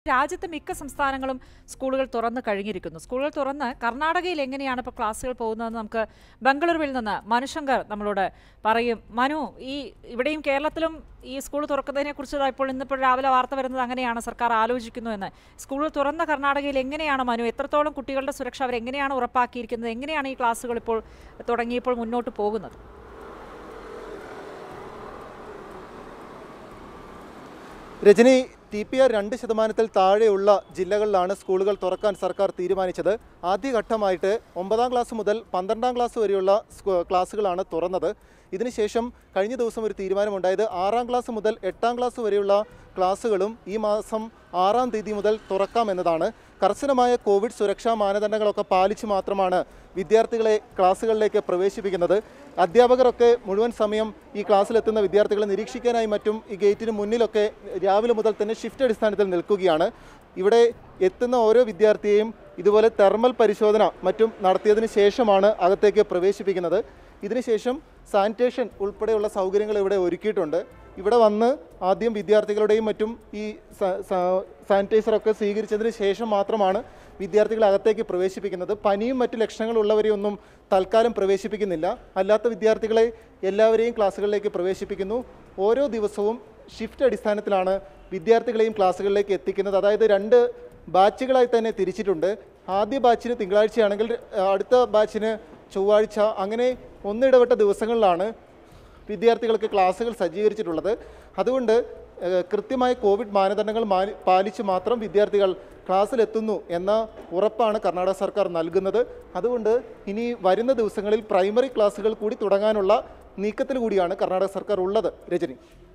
രാജ്യത്തെ മിക്ക സംസ്ഥാനങ്ങളും സ്കൂളുകൾ തുറന്ന് കഴിഞ്ഞിരിക്കുന്നു സ്കൂളുകൾ തുറന്ന് കർണാടകയിൽ എങ്ങനെയാണ് ഇപ്പോൾ ക്ലാസ്സുകൾ പോകുന്നതെന്ന് നമുക്ക് ബംഗളൂരുവിൽ നിന്ന് മനുശങ്കർ നമ്മളോട് പറയും മനു ഈ ഇവിടെയും കേരളത്തിലും ഈ സ്കൂൾ തുറക്കുന്നതിനെ കുറിച്ച് ഇപ്പോൾ ഇന്നിപ്പോൾ രാവിലെ വാർത്ത വരുന്നത് അങ്ങനെയാണ് സർക്കാർ ആലോചിക്കുന്നു എന്ന് സ്കൂളുകൾ തുറന്ന കർണാടകയിൽ എങ്ങനെയാണ് മനു എത്രത്തോളം കുട്ടികളുടെ സുരക്ഷ അവർ എങ്ങനെയാണ് ഉറപ്പാക്കിയിരിക്കുന്നത് എങ്ങനെയാണ് ഈ ക്ലാസ്സുകൾ ഇപ്പോൾ തുടങ്ങിയപ്പോൾ മുന്നോട്ട് പോകുന്നത് രജനി ടി പി ആർ രണ്ട് ശതമാനത്തിൽ താഴെയുള്ള ജില്ലകളിലാണ് സ്കൂളുകൾ തുറക്കാൻ സർക്കാർ തീരുമാനിച്ചത് ആദ്യഘട്ടമായിട്ട് ഒമ്പതാം ക്ലാസ് മുതൽ പന്ത്രണ്ടാം ക്ലാസ് വരെയുള്ള സ്കൂ- ക്ലാസ്സുകളാണ് തുറന്നത് ഇതിനുശേഷം കഴിഞ്ഞ ദിവസം ഒരു തീരുമാനമുണ്ടായത് ആറാം ക്ലാസ് മുതൽ എട്ടാം ക്ലാസ് വരെയുള്ള ക്ലാസ്സുകളും ഈ മാസം ആറാം തീയതി മുതൽ തുറക്കാമെന്നതാണ് കർശനമായ കോവിഡ് സുരക്ഷാ മാനദണ്ഡങ്ങളൊക്കെ പാലിച്ച് മാത്രമാണ് വിദ്യാർത്ഥികളെ ക്ലാസ്സുകളിലേക്ക് പ്രവേശിപ്പിക്കുന്നത് അധ്യാപകരൊക്കെ മുഴുവൻ സമയം ഈ ക്ലാസ്സിലെത്തുന്ന വിദ്യാർത്ഥികളെ നിരീക്ഷിക്കാനായി മറ്റും ഈ ഗേറ്റിന് മുന്നിലൊക്കെ രാവിലെ മുതൽ തന്നെ ഷിഫ്റ്റ് അടിസ്ഥാനത്തിൽ നിൽക്കുകയാണ് ഇവിടെ എത്തുന്ന ഓരോ വിദ്യാർത്ഥിയെയും ഇതുപോലെ തെർമൽ പരിശോധന മറ്റും നടത്തിയതിന് ശേഷമാണ് അകത്തേക്ക് പ്രവേശിപ്പിക്കുന്നത് ഇതിനുശേഷം സാനിറ്റേഷൻ ഉൾപ്പെടെയുള്ള സൗകര്യങ്ങൾ ഇവിടെ ഒരുക്കിയിട്ടുണ്ട് ഇവിടെ വന്ന് ആദ്യം വിദ്യാർത്ഥികളുടെയും മറ്റും ഈ സ- സ- സാനിറ്റൈസറൊക്കെ സ്വീകരിച്ചതിന് ശേഷം മാത്രമാണ് വിദ്യാർത്ഥികളെ അകത്തേക്ക് പ്രവേശിപ്പിക്കുന്നത് പനിയും മറ്റു ലക്ഷണങ്ങളുള്ളവരെയൊന്നും തൽക്കാലം പ്രവേശിപ്പിക്കുന്നില്ല അല്ലാത്ത വിദ്യാർത്ഥികളെ എല്ലാവരെയും ക്ലാസ്സുകളിലേക്ക് പ്രവേശിപ്പിക്കുന്നു ഓരോ ദിവസവും ഷിഫ്റ്റ് അടിസ്ഥാനത്തിലാണ് വിദ്യാർത്ഥികളെയും ക്ലാസ്സുകളിലേക്ക് എത്തിക്കുന്നത് അതായത് രണ്ട് ബാച്ചുകളായി തന്നെ തിരിച്ചിട്ടുണ്ട് ആദ്യ ബാച്ചിന് തിങ്കളാഴ്ചയാണെങ്കിൽ അടുത്ത ബാച്ചിന് ചൊവ്വാഴ്ച അങ്ങനെ ഒന്നിടവിട്ട ദിവസങ്ങളിലാണ് വിദ്യാർത്ഥികൾക്ക് ക്ലാസ്സുകൾ സജ്ജീകരിച്ചിട്ടുള്ളത് അതുകൊണ്ട് ഏഹ്, കൃത്യമായ കോവിഡ് മാനദണ്ഡങ്ങൾ മാലി- പാലിച്ച് മാത്രം വിദ്യാർത്ഥികൾ ക്ലാസ്സിലെത്തുന്നു എന്ന ഉറപ്പാണ് കർണാടക സർക്കാർ നൽകുന്നത് അതുകൊണ്ട് ഇനി വരുന്ന ദിവസങ്ങളിൽ പ്രൈമറി ക്ലാസ്സുകൾ കൂടി തുടങ്ങാനുള്ള നീക്കത്തിൽ കൂടിയാണ് കർണാടക സർക്കാർ ഉള്ളത് രജനി